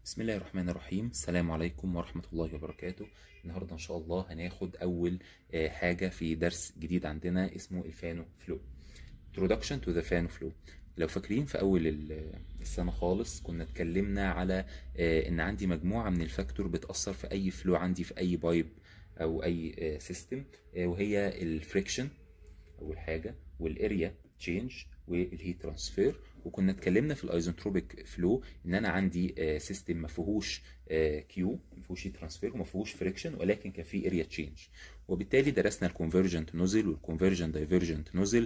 بسم الله الرحمن الرحيم السلام عليكم ورحمة الله وبركاته النهاردة إن شاء الله هناخد أول آه، حاجة في درس جديد عندنا اسمه الفانو فلو Introduction to the Fan Flow لو فاكرين في أول ال- السنة خالص كنا اتكلمنا على آه، إن عندي مجموعة من الفاكتور بتأثر في أي فلو عندي في أي بايب أو أي سيستم وهي الفريكشن اول حاجه والاريا تشينج والهيت ترانسفير وكنا اتكلمنا في الايزنتروبيك فلو ان انا عندي سيستم ما فيهوش كيو ما فيهوش هيت ترانسفير وما فيهوش فريكشن ولكن كان فيه اريا تشينج وبالتالي درسنا الكونفرجنت نوزل والكونفرجنت دايفرجنت نوزل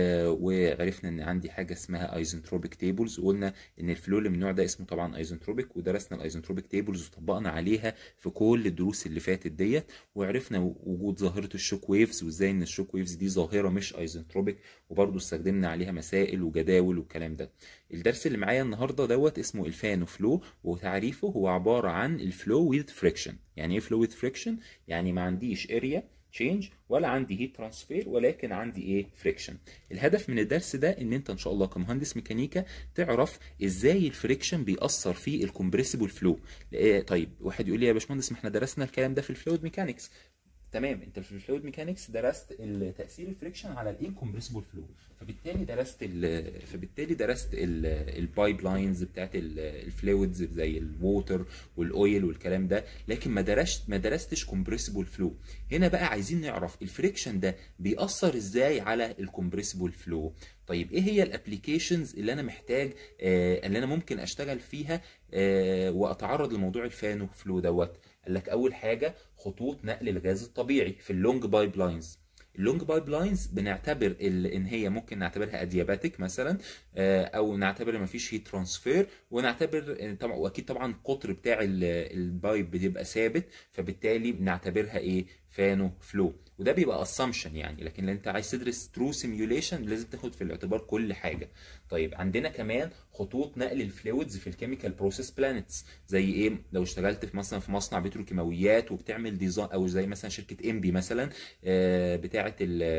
وعرفنا ان عندي حاجه اسمها ايزنتروبيك تيبلز وقلنا ان الفلو اللي من النوع ده اسمه طبعا ايزنتروبيك ودرسنا الايزنتروبيك تيبلز وطبقنا عليها في كل الدروس اللي فاتت ديت وعرفنا وجود ظاهره الشوك ويفز وازاي ان الشوك ويفز دي ظاهره مش ايزنتروبيك وبرضه استخدمنا عليها مسائل وجداول والكلام ده الدرس اللي معايا النهارده دوت اسمه الفانو فلو وتعريفه هو عباره عن الفلو ويز فريكشن يعني ايه فلو ويز فريكشن يعني ما عنديش اريا تشينج ولا عندي هيت ترانسفير ولكن عندي ايه فريكشن الهدف من الدرس ده ان انت ان شاء الله كمهندس ميكانيكا تعرف ازاي الفريكشن بيأثر في الكومبريسيبل فلو طيب واحد يقول لي يا باشمهندس ما احنا درسنا الكلام ده في الفلويد ميكانكس تمام انت في الفلويد ميكانكس درست تاثير الفريكشن على الانكمبريسبل فلو فبالتالي درست ال فبالتالي درست البايب لاينز بتاعت الفلويدز زي الووتر والاويل والكلام ده لكن ما درست ما درستش كومبريسبل فلو هنا بقى عايزين نعرف الفريكشن ده بيأثر ازاي على الكومبريسبل فلو طيب ايه هي الابلكيشنز اللي انا محتاج آه اللي انا ممكن اشتغل فيها آه واتعرض لموضوع الفانو فلو دوت قال لك اول حاجه خطوط نقل الغاز الطبيعي في اللونج بايب لاينز اللونج بايب لاينز بنعتبر ال- ان هي ممكن نعتبرها ادياباتيك مثلا آه، او نعتبر ان مفيش هيت ترانسفير ونعتبر إن طبعا واكيد طبعا القطر بتاع ال- البايب بتبقى ثابت فبالتالي بنعتبرها ايه فانو فلو وده بيبقى اسامبشن يعني لكن لو انت عايز تدرس ترو سيميوليشن لازم تاخد في الاعتبار كل حاجه طيب عندنا كمان خطوط نقل الفلويدز في الكيميكال بروسيس بلانتس زي ايه لو اشتغلت في مثلا في مصنع بتروكيماويات وبتعمل ديزاين او زي مثلا شركه انبي مثلا آه، بتاعه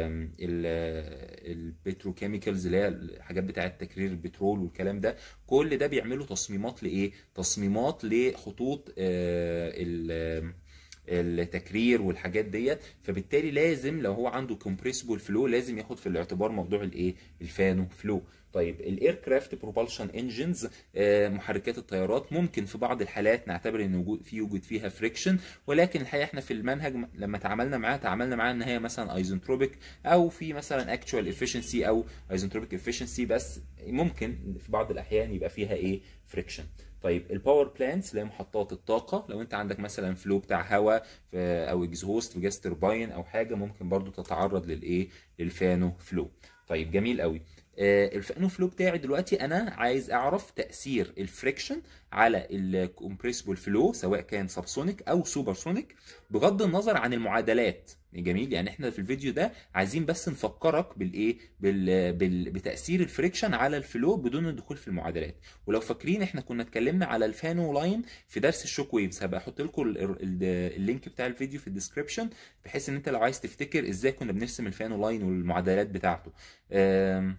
البتروكيميكالز اللي هي الحاجات بتاعه تكرير البترول والكلام ده كل ده بيعملوا تصميمات لايه تصميمات لخطوط آه، ال التكرير والحاجات ديت فبالتالي لازم لو هو عنده كومبريسبل فلو لازم ياخد في الاعتبار موضوع الايه الفانو فلو طيب الاير كرافت بروبالشن انجنز محركات الطيارات ممكن في بعض الحالات نعتبر ان وجود في وجود فيها فريكشن ولكن الحقيقه احنا في المنهج م- لما تعاملنا معاها تعاملنا معاها ان هي مثلا ايزنتروبيك او في مثلا اكتوال افشنسي او ايزنتروبيك افشنسي بس ممكن في بعض الاحيان يبقى فيها ايه فريكشن طيب الباور بلانتس اللي هي محطات الطاقه لو انت عندك مثلا فلو بتاع هواء او اكزهوست في جاز ترباين او حاجه ممكن برضو تتعرض للايه للفانو فلو طيب جميل قوي آه، الفانو فلو بتاعي دلوقتي انا عايز اعرف تاثير الفريكشن على الكومبريسبل فلو سواء كان سبسونيك او سوبرسونيك بغض النظر عن المعادلات جميل يعني احنا في الفيديو ده عايزين بس نفكرك بالايه بال... بال... بتاثير الفريكشن على الفلو بدون الدخول في المعادلات ولو فاكرين احنا كنا اتكلمنا على الفانو لاين في درس الشوك ويفز هبقى احط لكم ال... ال... اللينك بتاع الفيديو في الديسكربشن بحيث ان انت لو عايز تفتكر ازاي كنا بنرسم الفانو لاين والمعادلات بتاعته آم...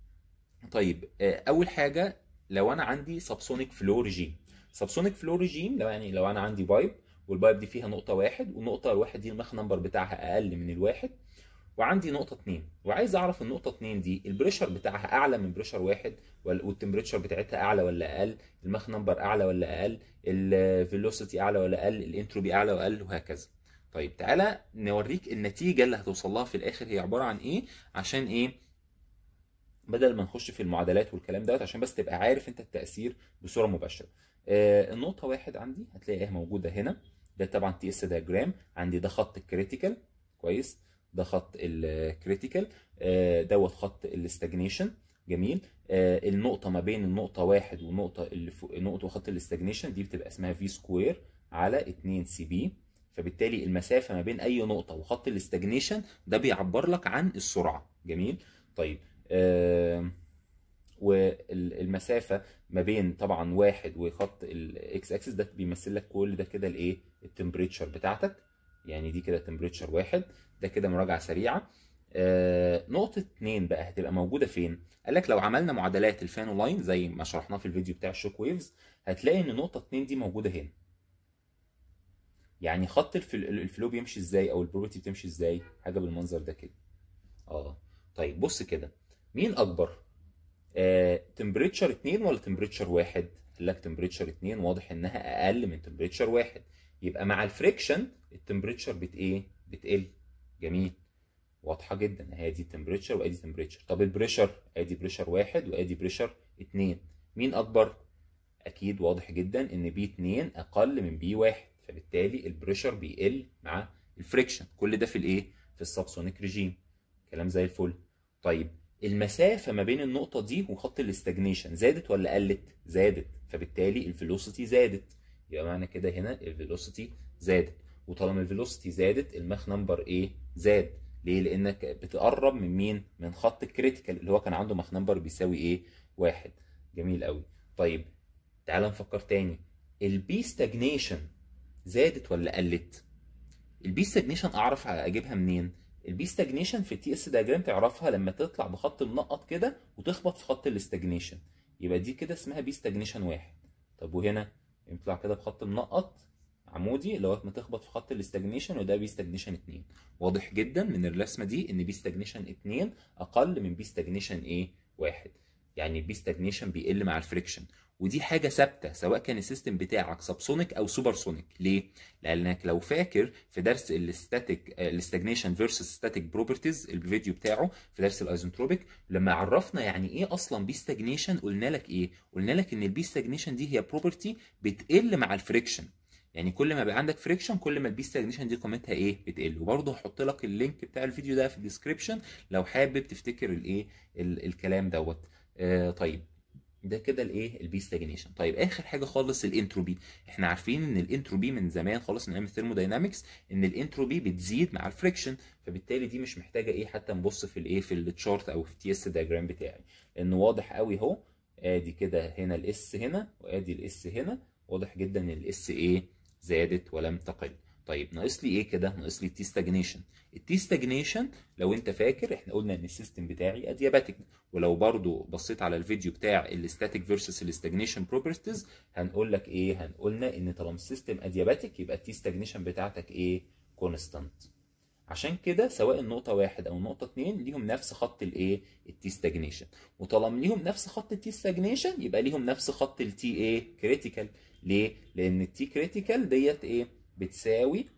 طيب آه، اول حاجه لو انا عندي سبسونيك فلو ريجيم سبسونيك فلو ريجيم لو يعني لو انا عندي بايب والبايب دي فيها نقطه واحد والنقطه الواحد دي المخ نمبر بتاعها اقل من الواحد وعندي نقطة اتنين وعايز اعرف النقطة اتنين دي البريشر بتاعها اعلى من بريشر واحد ولا- والتمبريتشر بتاعتها اعلى ولا اقل المخ نمبر اعلى ولا اقل الفيلوسيتي اعلى ولا اقل الانتروبي اعلى ولا اقل وهكذا طيب تعالى نوريك النتيجة اللي هتوصل لها في الاخر هي عبارة عن ايه عشان ايه بدل ما نخش في المعادلات والكلام دوت عشان بس تبقى عارف انت التأثير بصورة مباشرة آه النقطة واحد عندي هتلاقيها موجودة هنا ده طبعا تي اس دياجرام عندي ده خط الكريتيكال كويس ده خط الكريتيكال آه دوت خط الاستجنيشن جميل آه النقطة ما بين النقطة واحد والنقطة اللي فوق النقطة وخط الاستجنيشن دي بتبقى اسمها في سكوير على 2 سي بي فبالتالي المسافة ما بين أي نقطة وخط الاستجنيشن ده بيعبر لك عن السرعة جميل طيب آه والمسافة ما بين طبعا واحد وخط الاكس اكسس ده بيمثل لك كل ده كده الايه التمبريتشر بتاعتك يعني دي كده تمبريتشر واحد ده كده مراجعة سريعة آه نقطه 2 بقى هتبقى موجوده فين قال لك لو عملنا معادلات الفانو لاين زي ما شرحناه في الفيديو بتاع الشوك ويفز هتلاقي ان نقطه 2 دي موجوده هنا يعني خط الفلو بيمشي ازاي او البروبرتي بتمشي ازاي حاجه بالمنظر ده كده اه طيب بص كده مين اكبر آه تمبريتشر 2 ولا تمبريتشر 1 قال لك تمبريتشر 2 واضح انها اقل من تمبريتشر 1 يبقى مع الفريكشن التمبريتشر بت ايه بتقل جميل واضحه جدا اهي دي تمبريتشر وادي تمبريتشر طب البريشر ادي بريشر 1 وادي بريشر 2 مين اكبر اكيد واضح جدا ان بي 2 اقل من بي 1 فبالتالي البريشر بيقل مع الفريكشن كل ده في الايه في السبسونيك ريجيم كلام زي الفل طيب المسافه ما بين النقطه دي وخط الاستجنيشن زادت ولا قلت زادت فبالتالي الفيلوسيتي زادت يبقى معنى كده هنا الفيلوسيتي زادت وطالما الفيلوسيتي زادت الماخ نمبر ايه زاد ليه لانك بتقرب من مين من خط الكريتيكال اللي هو كان عنده ماخ نمبر بيساوي ايه واحد جميل قوي طيب تعال نفكر تاني البي ستاجنيشن زادت ولا قلت البي ستاجنيشن اعرف اجيبها منين البي ستاجنيشن في التي اس دايجرام تعرفها لما تطلع بخط منقط كده وتخبط في خط الاستجنيشن يبقى دي كده اسمها بي ستاجنيشن واحد طب وهنا يطلع كده بخط منقط عمودي لغايه ما تخبط في خط الاستجنيشن وده بي ستاجنيشن 2 واضح جدا من الرسمه دي ان بي ستاجنيشن 2 اقل من بي ستاجنيشن ايه واحد يعني البي ستاجنيشن بيقل مع الفريكشن ودي حاجه ثابته سواء كان السيستم بتاعك سبسونيك او سوبرسونيك ليه لانك لو فاكر في درس الاستاتيك الاستجنيشن فيرسس ستاتيك بروبرتيز الفيديو بتاعه في درس الايزنتروبيك لما عرفنا يعني ايه اصلا بي ستاجنيشن قلنا لك ايه قلنا لك ان البي ستاجنيشن دي هي بروبرتي بتقل مع الفريكشن يعني كل ما بقى عندك فريكشن كل ما البي ستاجنيشن دي قيمتها ايه بتقل وبرضه هحط لك اللينك بتاع الفيديو ده في الديسكربشن لو حابب تفتكر الايه الكلام دوت آه طيب ده كده الايه البي ستاجنيشن طيب اخر حاجه خالص الانتروبي احنا عارفين ان الانتروبي من زمان خالص من ايام الثيرموداينامكس ان الانتروبي بتزيد مع الفريكشن فبالتالي دي مش محتاجه ايه حتى نبص في الايه في التشارت او في التي اس دايجرام بتاعي لانه واضح قوي اهو ادي كده هنا الاس هنا وادي الاس هنا واضح جدا ان الاس ايه زادت ولم تقل طيب ناقص لي ايه كده ناقص لي التي ستاجنيشن التي ستاجنيشن لو انت فاكر احنا قلنا ان السيستم بتاعي ادياباتيك ولو برضو بصيت على الفيديو بتاع الاستاتيك فيرسس الاستاجنيشن بروبرتيز هنقول لك ايه هنقولنا ان طالما السيستم ادياباتيك يبقى التي ستاجنيشن بتاعتك ايه كونستانت عشان كده سواء النقطة واحد أو النقطة اتنين ليهم نفس خط الإيه؟ التي ستاجنيشن، وطالما ليهم نفس خط التي ستاجنيشن يبقى ليهم نفس خط التي إيه؟ كريتيكال، ليه؟ لأن التي كريتيكال ديت إيه؟ بتساوي 0.833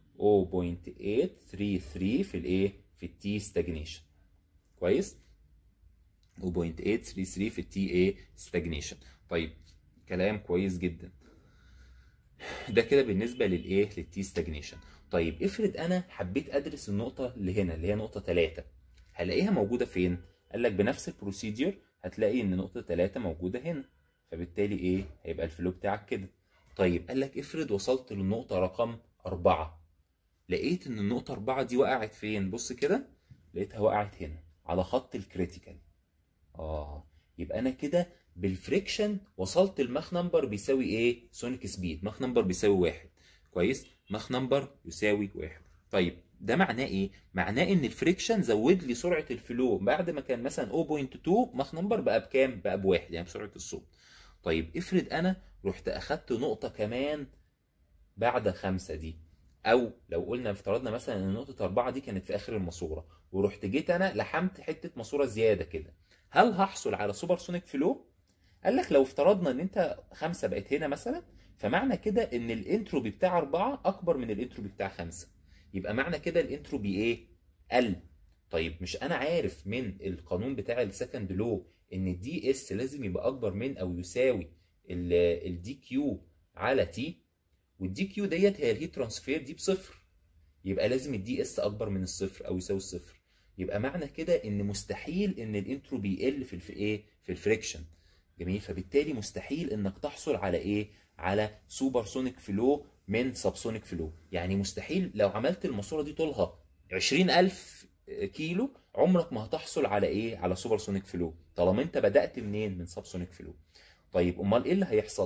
في الايه في التي ستاجنيشن كويس 0.833 في التي ايه ستاجنيشن طيب كلام كويس جدا ده كده بالنسبه للايه للتي ستاجنيشن طيب افرض انا حبيت ادرس النقطه اللي هنا اللي هي نقطه 3 هلاقيها موجوده فين قال لك بنفس البروسيدير هتلاقي ان نقطه 3 موجوده هنا فبالتالي ايه هيبقى الفلو بتاعك كده طيب قال لك افرض وصلت للنقطه رقم أربعة لقيت إن النقطة أربعة دي وقعت فين؟ بص كده لقيتها وقعت هنا على خط الكريتيكال. آه يبقى أنا كده بالفريكشن وصلت الماخ نمبر بيساوي إيه؟ سونيك سبيد، ماخ نمبر بيساوي واحد. كويس؟ ماخ نمبر يساوي واحد. طيب ده معناه إيه؟ معناه إن الفريكشن زود لي سرعة الفلو بعد ما كان مثلا 0.2 ماخ نمبر بقى بكام؟ بقى بواحد يعني بسرعة الصوت. طيب افرض أنا رحت أخدت نقطة كمان بعد خمسة دي او لو قلنا افترضنا مثلا ان نقطه أربعة دي كانت في اخر الماسوره ورحت جيت انا لحمت حته ماسوره زياده كده هل هحصل على سوبر سونيك فلو قال لك لو افترضنا ان انت خمسة بقت هنا مثلا فمعنى كده ان الانتروبي بتاع أربعة اكبر من الانتروبي بتاع خمسة يبقى معنى كده الانتروبي ايه قل طيب مش انا عارف من القانون بتاع السكند لو ان الدي اس لازم يبقى اكبر من او يساوي الدي كيو على تي والدي كيو ديت هي الهيت ترانسفير دي بصفر يبقى لازم الدي اس اكبر من الصفر او يساوي الصفر يبقى معنى كده ان مستحيل ان الانتروبي يقل في الف ايه في الفريكشن جميل فبالتالي مستحيل انك تحصل على ايه على سوبر سونيك فلو من سب سونيك فلو يعني مستحيل لو عملت الماسوره دي طولها 20000 كيلو عمرك ما هتحصل على ايه على سوبر سونيك فلو طالما انت بدات منين من سب سونيك فلو طيب امال ايه اللي هيحصل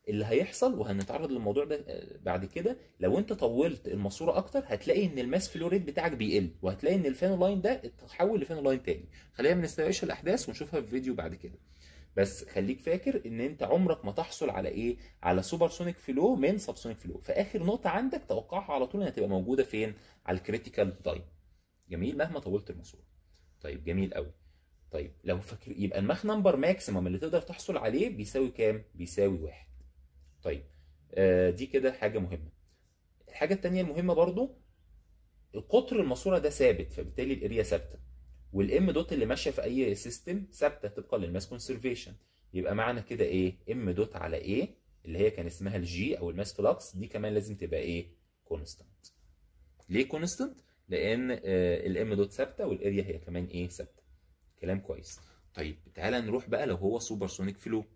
اللي هيحصل وهنتعرض للموضوع ده آه، بعد كده لو انت طولت الماسوره اكتر هتلاقي ان الماس فلو ريت بتاعك بيقل وهتلاقي ان الفانو لاين ده اتحول لفانو لاين تاني خلينا ما نستوعبش الاحداث ونشوفها في فيديو بعد كده بس خليك فاكر ان انت عمرك ما تحصل على ايه على سوبر سونيك فلو من سب سونيك فلو فاخر نقطه عندك توقعها على طول انها تبقى موجوده فين على الكريتيكال تايم جميل مهما طولت الماسوره طيب جميل قوي طيب لو فاكر يبقى الماخ نمبر ماكسيمم اللي تقدر تحصل عليه بيساوي كام بيساوي واحد طيب آه دي كده حاجه مهمه الحاجه التانية المهمه برضو قطر الماسوره ده ثابت فبالتالي الاريا ثابته والام دوت اللي ماشيه في اي سيستم ثابته طبقا للماس كونسرفيشن يبقى معنى كده ايه ام دوت على ايه اللي هي كان اسمها الجي او الماس فلكس دي كمان لازم تبقى ايه كونستانت ليه كونستانت لان الام دوت ثابته والاريا هي كمان ايه ثابته كلام كويس طيب تعالى نروح بقى لو هو سوبر سونيك فلو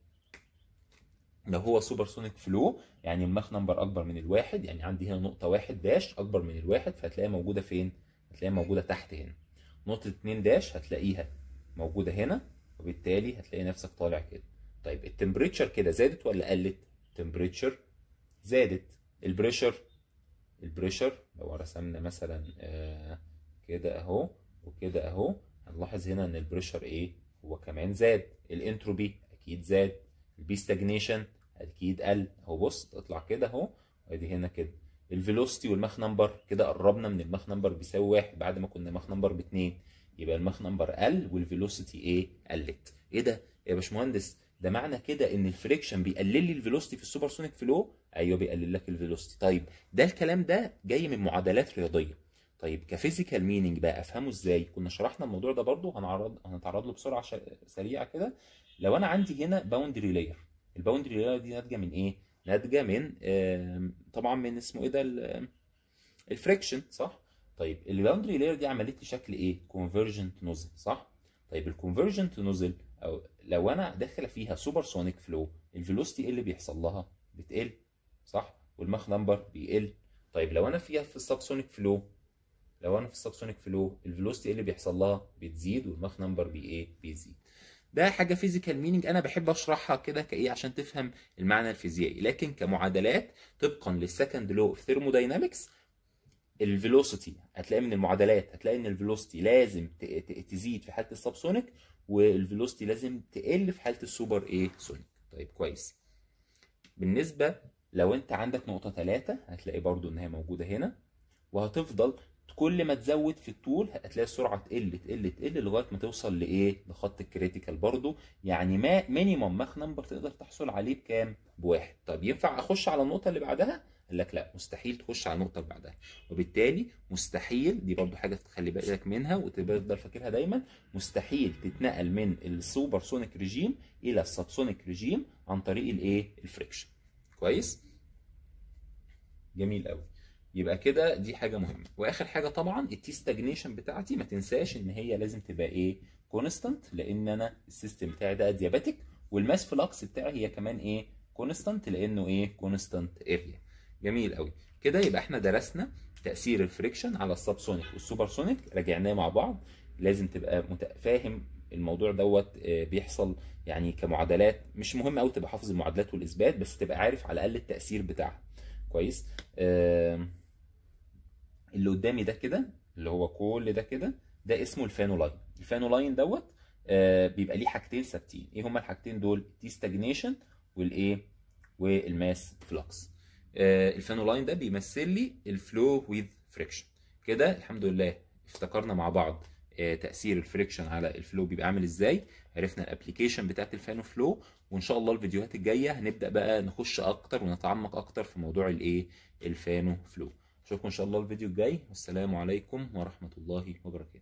لو هو سوبر سونيك فلو يعني الماخ نمبر اكبر من الواحد يعني عندي هنا نقطه واحد داش اكبر من الواحد فهتلاقيها موجوده فين هتلاقيها موجوده تحت هنا نقطه 2 داش هتلاقيها موجوده هنا وبالتالي هتلاقي نفسك طالع كده طيب التمبريتشر كده زادت ولا قلت التمبريتشر زادت البريشر البريشر لو رسمنا مثلا آه كده اهو وكده اهو هنلاحظ هنا ان البريشر ايه هو كمان زاد الانتروبي اكيد زاد البي ستاجنيشن اكيد قل اهو بص تطلع كده اهو ادي هنا كده الفيلوسيتي والماخ نمبر كده قربنا من الماخ نمبر بيساوي واحد بعد ما كنا ماخ نمبر باتنين يبقى الماخ نمبر قل والفيلوسيتي ايه قلت ايه ده يا باشمهندس ده معنى كده ان الفريكشن بيقلل لي الفيلوسيتي في السوبر سونيك فلو ايوه بيقلل لك الفيلوسيتي طيب ده الكلام ده جاي من معادلات رياضيه طيب كفيزيكال مينينج بقى افهمه ازاي كنا شرحنا الموضوع ده برضو هنعرض هنتعرض له بسرعه ش... سريعه كده لو انا عندي هنا باوندري لاير الباوندري لاير دي ناتجه من ايه ناتجه من آه طبعا من اسمه ايه ده الفريكشن صح طيب الباوندري لاير دي عملت لي شكل ايه كونفرجنت نوزل صح طيب الكونفرجنت نوزل او لو انا داخله فيها سوبر سونيك فلو الفيلوسيتي ايه اللي بيحصل لها بتقل صح والماخ نمبر بيقل طيب لو انا فيها في السب سونيك فلو لو انا في السب سونيك فلو الفيلوسيتي ايه اللي بيحصل لها بتزيد والماخ نمبر بي ايه بيزيد ده حاجه فيزيكال مينينج انا بحب اشرحها كده كايه عشان تفهم المعنى الفيزيائي لكن كمعادلات طبقا للسكند لو اوف ثيرموداينامكس الفيلوسيتي هتلاقي من المعادلات هتلاقي ان الفيلوسيتي لازم تزيد في حاله السبسونيك والفيلوسيتي لازم تقل في حاله السوبر ايه سونيك طيب كويس بالنسبه لو انت عندك نقطه 3 هتلاقي برضو ان هي موجوده هنا وهتفضل كل ما تزود في الطول هتلاقي السرعه تقل تقل تقل لغايه ما توصل لايه لخط الكريتيكال برضو يعني ما مينيمم ماخ نمبر تقدر تحصل عليه بكام بواحد طب ينفع اخش على النقطه اللي بعدها قال لك لا مستحيل تخش على النقطه اللي بعدها وبالتالي مستحيل دي برضو حاجه تخلي بالك منها وتفضل فاكرها دايما مستحيل تتنقل من السوبر سونيك ريجيم الى السبسونيك ريجيم عن طريق الايه الفريكشن كويس جميل قوي يبقى كده دي حاجه مهمه واخر حاجه طبعا التي ستاجنيشن بتاعتي ما تنساش ان هي لازم تبقى ايه كونستانت لان انا السيستم بتاعي ده ادياباتيك والماس فلكس بتاعي هي كمان ايه كونستانت لانه ايه كونستانت اريا جميل قوي كده يبقى احنا درسنا تاثير الفريكشن على السبسونيك والسوبرسونيك راجعناه مع بعض لازم تبقى فاهم الموضوع دوت بيحصل يعني كمعادلات مش مهم قوي تبقى حافظ المعادلات والاثبات بس تبقى عارف على الاقل التاثير بتاعها كويس آه اللي قدامي ده كده اللي هو كل ده كده ده اسمه الفانو لاين الفانو لاين دوت آه بيبقى ليه حاجتين ثابتين ايه هما الحاجتين دول التي ستاجنيشن والايه والماس فلكس آه الفانو لاين ده بيمثل لي الفلو ويز فريكشن كده الحمد لله افتكرنا مع بعض آه تاثير الفريكشن على الفلو بيبقى عامل ازاي عرفنا الابلكيشن بتاعت الفانو فلو وان شاء الله الفيديوهات الجايه هنبدا بقى نخش اكتر ونتعمق اكتر في موضوع الايه الفانو فلو اشوفكم ان شاء الله الفيديو الجاي والسلام عليكم ورحمه الله وبركاته